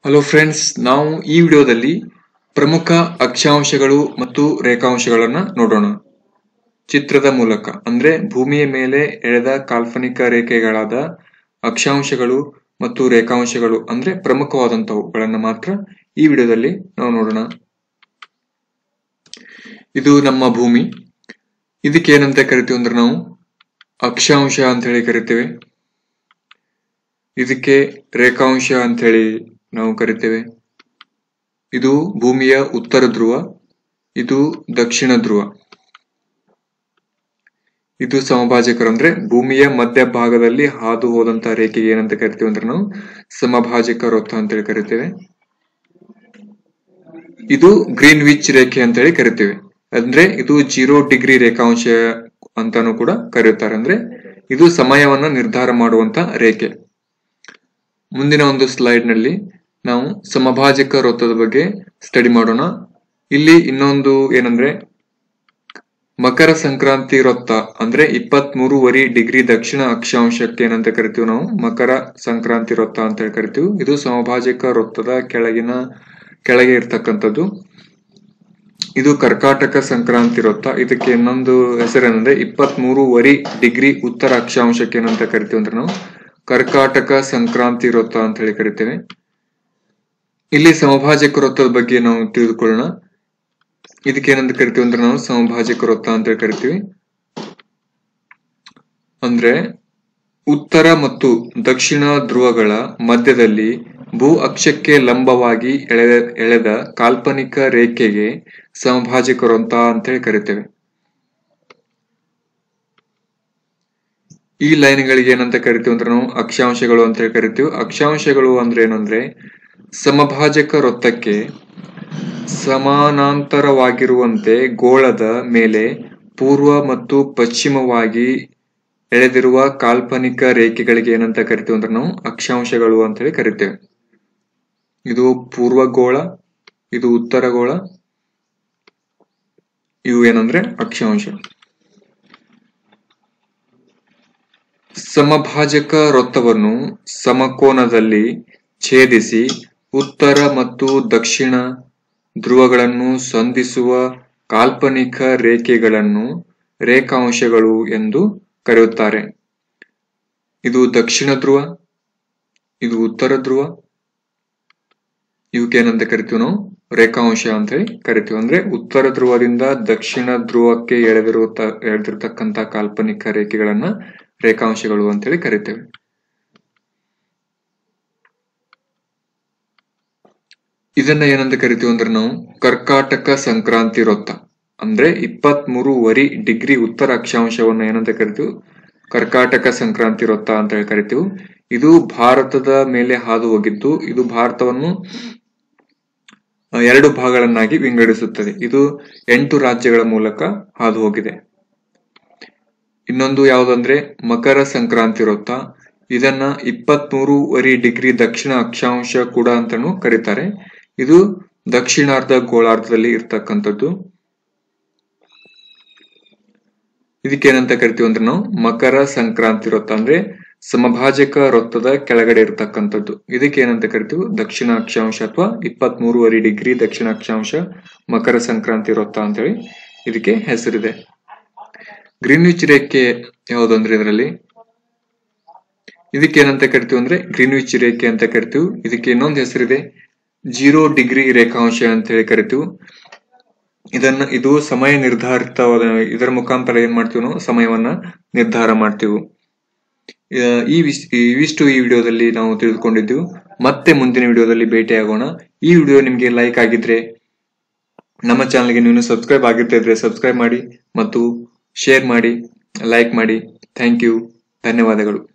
hello friends ನಾವು ಈ ವಿಡಿಯೋದಲ್ಲಿ ಪ್ರಮುಖ ಅಕ್ಷಾಂಶಗಳು ಮತ್ತು ರೇಖಾಂಶಗಳನ್ನ ನೋಡೋಣ ಚಿತ್ರದ ಮೂಲಕ ಅಂದ್ರೆ ಭೂಮಿಯ ಮೇಲೆ ಎಳೆದ ಕಾಲ್ಪನಿಕ ರೇಖೆಗಳಾದ ಅಕ್ಷಾಂಶಗಳು ಮತ್ತು ರೇಖಾಂಶಗಳು ಅಂದ್ರೆ ಪ್ರಮುಖವಾದಂತವುಗಳನ್ನ ಮಾತ್ರ ಈ ವಿಡಿಯೋದಲ್ಲಿ ನಾವು ನೋಡೋಣ ಇದು ನಮ್ಮ ಭೂಮಿ ಇದಕ್ಕೆ ಏನಂತ ಕರಿತೀವಿ ಅಂದ್ರೆ ನಾವು ಅಕ್ಷಾಂಶ ಅಂತ ಹೇಳಿ ಕರಿತೇವೆ ಇದಕ್ಕೆ ರೇಖಾಂಶ ಅಂತ ಹೇಳಿ ನಾವು ಕರಿತೇವೆ ಇದು ಭೂಮಿಯ ಉತ್ತರ ಧ್ರುವ ಇದು ದಕ್ಷಿಣ ಧ್ರುವ ಇದು ಸಮಭಾಜಕರು ಅಂದ್ರೆ ಭೂಮಿಯ ಮಧ್ಯಭಾಗದಲ್ಲಿ ಹಾದು ಹೋದಂತ ರೇಖೆಗೆ ಏನಂತ ಕರಿತೀವಿ ಅಂದ್ರೆ ನಾವು ಸಮಭಾಜಕ ವೃತ್ತ ಅಂತ ಹೇಳಿ ಕರಿತೇವೆ ಇದು ಗ್ರೀನ್ ವಿಚ್ ರೇಖೆ ಅಂತ ಹೇಳಿ ಕರಿತೇವೆ ಅಂದ್ರೆ ಇದು ಜೀರೋ ಡಿಗ್ರಿ ರೇಖಾಂಶ ಅಂತಾನು ಕೂಡ ಕರೆಯುತ್ತಾರೆ ಅಂದ್ರೆ ಇದು ಸಮಯವನ್ನ ನಿರ್ಧಾರ ಮಾಡುವಂತ ರೇಖೆ ಮುಂದಿನ ಒಂದು ಸ್ಲೈಡ್ ನಲ್ಲಿ ನಾವು ಸಮಭಾಜಕ ವೃತ್ತದ ಬಗ್ಗೆ ಸ್ಟಡಿ ಮಾಡೋಣ ಇಲ್ಲಿ ಇನ್ನೊಂದು ಏನಂದ್ರೆ ಮಕರ ಸಂಕ್ರಾಂತಿ ವೃತ್ತ ಅಂದ್ರೆ ಇಪ್ಪತ್ತ್ ಮೂರುವರೆ ಡಿಗ್ರಿ ದಕ್ಷಿಣ ಅಕ್ಷಾಂಶಕ್ಕೆ ಏನಂತ ಕರಿತೀವಿ ನಾವು ಮಕರ ಸಂಕ್ರಾಂತಿ ವೃತ್ತ ಅಂತ ಹೇಳಿ ಕರಿತೀವಿ ಇದು ಸಮಭಾಜಕ ವೃತ್ತದ ಕೆಳಗಿನ ಕೆಳಗೆ ಇರ್ತಕ್ಕಂಥದ್ದು ಇದು ಕರ್ಕಾಟಕ ಸಂಕ್ರಾಂತಿ ವೃತ್ತ ಇದಕ್ಕೆ ಇನ್ನೊಂದು ಹೆಸರೇನಂದ್ರೆ ಇಪ್ಪತ್ತ್ ಮೂರುವರೆ ಡಿಗ್ರಿ ಉತ್ತರ ಅಕ್ಷಾಂಶಕ್ಕೆ ಏನಂತ ಕರಿತೀವಿ ಅಂದ್ರೆ ನಾವು ಕರ್ಕಾಟಕ ಸಂಕ್ರಾಂತಿ ವೃತ್ತ ಅಂತ ಹೇಳಿ ಕರಿತೇವೆ ಇಲ್ಲಿ ಸಮಭಾಜಕ ವೃತ್ತದ ಬಗ್ಗೆ ನಾವು ತಿಳಿದುಕೊಳ್ಳೋಣ ಇದಕ್ಕೆ ಏನಂತ ಕರಿತೀವಿ ಅಂದ್ರೆ ನಾವು ಸಮಭಾಜಕ ವೃತ್ತ ಅಂತ ಹೇಳಿ ಕರಿತೀವಿ ಅಂದ್ರೆ ಉತ್ತರ ಮತ್ತು ದಕ್ಷಿಣ ಧ್ರುವಗಳ ಮಧ್ಯದಲ್ಲಿ ಭೂ ಅಕ್ಷಕ್ಕೆ ಲಂಬವಾಗಿ ಎಳೆದ ಎಳೆದ ಕಾಲ್ಪನಿಕ ರೇಖೆಗೆ ಸಮಭಾಜಕ ವೃತ್ತ ಅಂತ ಹೇಳಿ ಕರಿತೇವೆ ಈ ಲೈನ್ಗಳಿಗೆ ಏನಂತ ಕರಿತೀವಿ ಅಂದ್ರೆ ನಾವು ಅಕ್ಷಾಂಶಗಳು ಅಂತ ಹೇಳಿ ಕರಿತೀವಿ ಅಕ್ಷಾಂಶಗಳು ಅಂದ್ರೆ ಏನಂದ್ರೆ ಸಮಭಾಜಕ ವೃತ್ತಕ್ಕೆ ಸಮಾನಾಂತರವಾಗಿರುವಂತೆ ಗೋಳದ ಮೇಲೆ ಪೂರ್ವ ಮತ್ತು ಪಶ್ಚಿಮವಾಗಿ ಎಳೆದಿರುವ ಕಾಲ್ಪನಿಕ ರೇಖೆಗಳಿಗೆ ಏನಂತ ಕರಿತೀವಿ ಅಂದ್ರೆ ನಾವು ಅಕ್ಷಾಂಶಗಳು ಅಂತ ಹೇಳಿ ಕರಿತೇವೆ ಇದು ಪೂರ್ವ ಗೋಳ ಇದು ಉತ್ತರ ಗೋಳ ಇವು ಏನಂದ್ರೆ ಅಕ್ಷಾಂಶ ಸಮಭಾಜಕ ವೃತ್ತವನ್ನು ಸಮಕೋನದಲ್ಲಿ ಛೇದಿಸಿ ಉತ್ತರ ಮತ್ತು ದಕ್ಷಿಣ ಧ್ರುವಗಳನ್ನು ಸಂಧಿಸುವ ಕಾಲ್ಪನಿಕ ರೇಖೆಗಳನ್ನು ರೇಖಾಂಶಗಳು ಎಂದು ಕರೆಯುತ್ತಾರೆ ಇದು ದಕ್ಷಿಣ ಧ್ರುವ ಇದು ಉತ್ತರ ಧ್ರುವ ಇವಕ್ಕೆ ಏನಂತ ಕರಿತೀವಿ ನಾವು ರೇಖಾಂಶ ಅಂತ ಹೇಳಿ ಕರಿತೀವಿ ಅಂದ್ರೆ ಉತ್ತರ ಧ್ರುವದಿಂದ ದಕ್ಷಿಣ ಧ್ರುವಕ್ಕೆ ಎಳೆದಿರುವ ಎಳೆದಿರ್ತಕ್ಕಂತ ಕಾಲ್ಪನಿಕ ರೇಖೆಗಳನ್ನ ರೇಖಾಂಶಗಳು ಅಂತ ಹೇಳಿ ಕರಿತೇವೆ ಇದನ್ನ ಏನಂತ ಕರಿತೀವಿ ಅಂದ್ರೆ ನಾವು ಕರ್ಕಾಟಕ ಸಂಕ್ರಾಂತಿ ವೃತ್ತ ಅಂದ್ರೆ ಇಪ್ಪತ್ತ್ ಮೂರುವರೆ ಡಿಗ್ರಿ ಉತ್ತರ ಅಕ್ಷಾಂಶವನ್ನ ಏನಂತ ಕರಿತೀವಿ ಕರ್ಕಾಟಕ ಸಂಕ್ರಾಂತಿ ವೃತ್ತ ಅಂತ ಹೇಳಿ ಕರಿತೀವಿ ಇದು ಭಾರತದ ಮೇಲೆ ಹಾದು ಹೋಗಿದ್ದು ಇದು ಭಾರತವನ್ನು ಎರಡು ಭಾಗಗಳನ್ನಾಗಿ ವಿಂಗಡಿಸುತ್ತದೆ ಇದು ಎಂಟು ರಾಜ್ಯಗಳ ಮೂಲಕ ಹಾದು ಹೋಗಿದೆ ಇನ್ನೊಂದು ಯಾವುದಂದ್ರೆ ಮಕರ ಸಂಕ್ರಾಂತಿ ವೃತ್ತ ಇದನ್ನ ಇಪ್ಪತ್ತ್ ಮೂರುವರೆ ಡಿಗ್ರಿ ದಕ್ಷಿಣ ಅಕ್ಷಾಂಶ ಕೂಡ ಅಂತಾನು ಕರೀತಾರೆ ಇದು ದಕ್ಷಿಣಾರ್ಧ ಗೋಳಾರ್ಧದಲ್ಲಿ ಇರ್ತಕ್ಕಂಥದ್ದು ಇದಕ್ಕೇನಂತ ಕರಿತೀವಿ ಅಂದ್ರೆ ನಾವು ಮಕರ ಸಂಕ್ರಾಂತಿ ವೃತ್ತ ಅಂದ್ರೆ ಸಮಭಾಜಕ ವೃತ್ತದ ಕೆಳಗಡೆ ಇರ್ತಕ್ಕಂಥದ್ದು ಇದಕ್ಕೆ ಏನಂತ ಕರಿತೀವಿ ದಕ್ಷಿಣ ಅಕ್ಷಾಂಶ ಅಥವಾ ಇಪ್ಪತ್ತ್ ಮೂರುವರೆ ಡಿಗ್ರಿ ದಕ್ಷಿಣ ಅಕ್ಷಾಂಶ ಮಕರ ಸಂಕ್ರಾಂತಿ ವೃತ್ತ ಅಂತೇಳಿ ಇದಕ್ಕೆ ಹೆಸರಿದೆ ಗ್ರೀನ್ವಿಚ್ ರೇಖೆ ಯಾವುದಂದ್ರೆ ಇದರಲ್ಲಿ ಇದಕ್ಕೆ ಏನಂತ ಕರಿತೀವಿ ಅಂದ್ರೆ ಗ್ರೀನ್ವಿಚ್ ರೇಖೆ ಅಂತ ಕರಿತೀವಿ ಇದಕ್ಕೆ ಇನ್ನೊಂದು ಹೆಸರಿದೆ ಜೀರೋ ಡಿಗ್ರಿ ರೇಖಾಂಶ ಅಂತ ಹೇಳಿ ಕರಿತೀವಿ ಇದನ್ನ ಇದು ಸಮಯ ನಿರ್ಧಾರಿತವಾದ ಇದರ ಮುಖಾಂತರ ಏನ್ ಮಾಡ್ತೀವಿ ನಾವು ಸಮಯವನ್ನ ನಿರ್ಧಾರ ಮಾಡ್ತೀವಿ ಈ ಇವಿಷ್ಟು ಈ ವಿಡಿಯೋದಲ್ಲಿ ನಾವು ತಿಳಿದುಕೊಂಡಿದ್ದೀವಿ ಮತ್ತೆ ಮುಂದಿನ ವಿಡಿಯೋದಲ್ಲಿ ಭೇಟಿಯಾಗೋಣ ಈ ವಿಡಿಯೋ ನಿಮ್ಗೆ ಲೈಕ್ ಆಗಿದ್ರೆ ನಮ್ಮ ಚಾನಲ್ಗೆ ನೀವು ಸಬ್ಸ್ಕ್ರೈಬ್ ಆಗಿರ್ತಾ ಇದ್ರೆ ಸಬ್ಸ್ಕ್ರೈಬ್ ಮಾಡಿ ಮತ್ತು ಶೇರ್ ಮಾಡಿ ಲೈಕ್ ಮಾಡಿ ಥ್ಯಾಂಕ್ ಯು ಧನ್ಯವಾದಗಳು